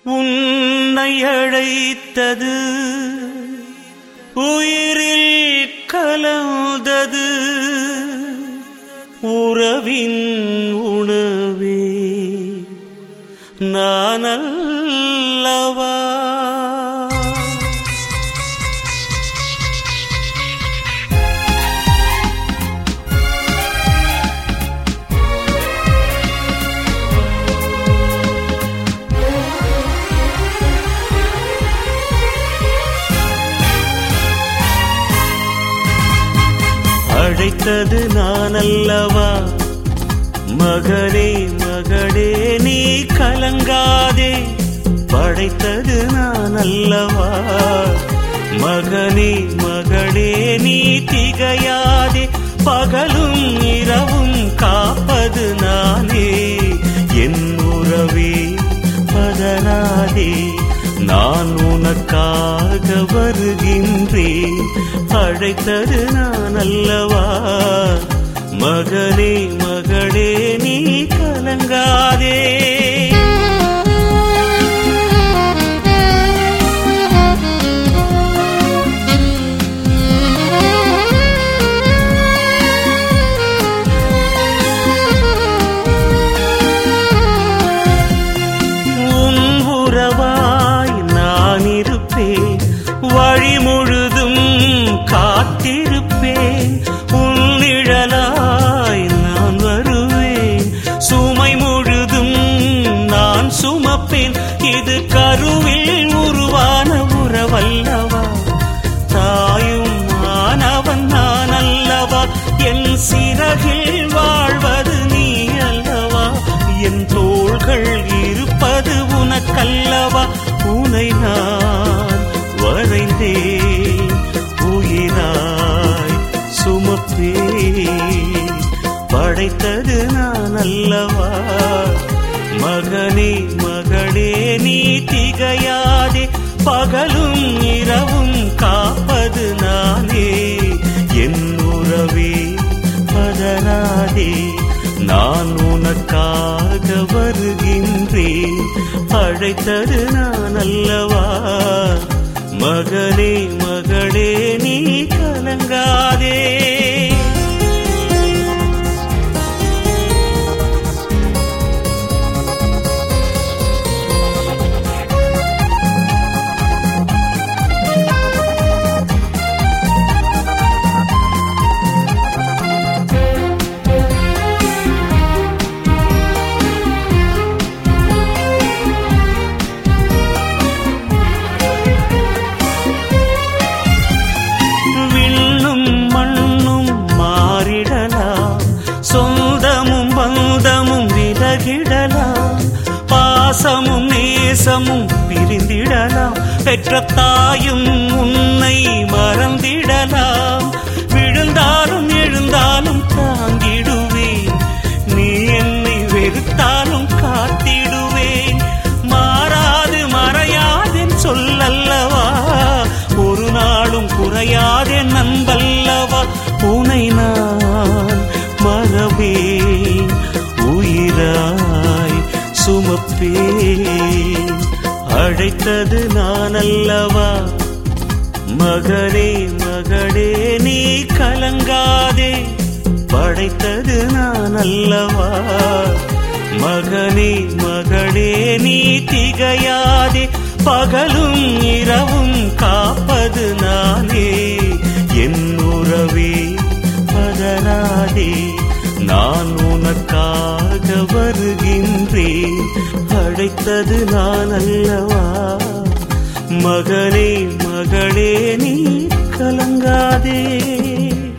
உன்னை அழைத்தது உயிரில் கலந்தது உறவின் உணவே நானல்லவா அழைத்தது நான் அல்லவா மகனே மகளே நீ கலங்காதே படைத்தது நான் அல்லவா மகனே மகளே நீ திகையாதே பகலும் இரவும் காப்பது நானே என் உறவே பதறாதே நான் உனக்காக வருகின்றேன் அழைத்தது நான் அல்லவா மகனே மகளே நீ கலங்காதே உன் உறவாய் நான் இருப்பேன் வழி முழுதும் காத்திருப்பேன் உன் நிழலாய் நான் வருவேன் சுமை முழுதும் நான் சுமப்பேன் இது கருவில் உருவான உறவல்லவா தாயும் மாணவன் நான் அல்லவா என் சிறகில் வாழ்வது நீ அல்லவா என் தோள்கள் இருப்பது உனக்கல்லவா உனை நான் வரைந்தேன் உயிராய் சுமப்பேன் படைத்தது நான் அல்லவா மகனே மகளே நீ திகையாதே பகலும் இரவும் காப்பது நானே என் உறவே பதறாதே நான் உனக்காக வருகின்றேன் அழைத்தது நான் அல்லவா மகனே மகளே நீ கலங்காதே விண்ணும் மண்ணும் மாறிடலாம் சொந்தமும் பந்தமும் விலகிடலாம் பாசமும் நேசமும் பிரிந்திடலாம் பெற்ற தாயும் உன்னை மறந்திடலாம் விழுந்தாலும் எழுந்தாலும் தாங்கிடுவேன் நீ என்னை வெறுத்தாலும் காத்திடுவேன் மாறாது மறையாதென் சொல்லல்லவா ஒரு நாளும் குறையாதே நண்பல்லவா உனை நான் மறவேன் உயிராய் சுமப்பேன் அழைத்தது நான் அல்லவா மகனே மகளே நீ கலங்காதே படைத்தது நான் அல்லவா மகனே மகளே நீ திகையாதே பகலும் இரவும் காப்பது நானே என் உறவே பதறாதே நான் உனக்காக வருகின்றேன் அழைத்தது நான் அல்லவா மகனே மகளே நீ கலங்காதே